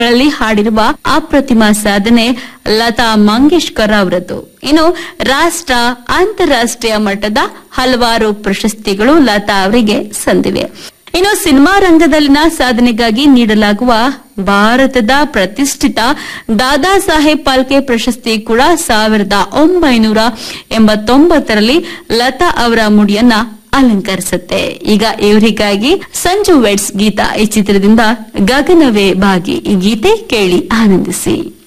ಗಳಲ್ಲಿ ಹಾಡಿರುವ ಅಪ್ರತಿಮ ಸಾಧನೆ ಲತಾ ಮಂಗೇಶ್ಕರ್ ಅವರದ್ದು ಇನ್ನು ರಾಷ್ಟ್ರ ಅಂತಾರಾಷ್ಟ್ರೀಯ ಮಟ್ಟದ ಹಲವಾರು ಪ್ರಶಸ್ತಿಗಳು ಲತಾ ಅವರಿಗೆ ಸಂದಿವೆ ಇನ್ನು ಸಿನಿಮಾ ರಂಗದಲ್ಲಿನ ಸಾಧನೆಗಾಗಿ ನೀಡಲಾಗುವ ಭಾರತದ ಪ್ರತಿಷ್ಠಿತ ದಾದಾ ಸಾಹೇಬ್ ಪಾಲ್ಕೆ ಪ್ರಶಸ್ತಿ ಕೂಡ ಸಾವಿರದ ಒಂಬೈನೂರ ಎಂಬತ್ತೊಂಬತ್ತರಲ್ಲಿ ಲತಾ ಅವರ ಮುಡಿಯನ್ನ ಅಲಂಕರಿಸುತ್ತೆ ಈಗ ಇವರಿಗಾಗಿ ಸಂಜು ವೆಡ್ಸ್ ಗೀತ ಈ ಚಿತ್ರದಿಂದ ಗಗನವೇ ಬಾಗಿ ಈ ಗೀತೆ ಕೇಳಿ ಆನಂದಿಸಿ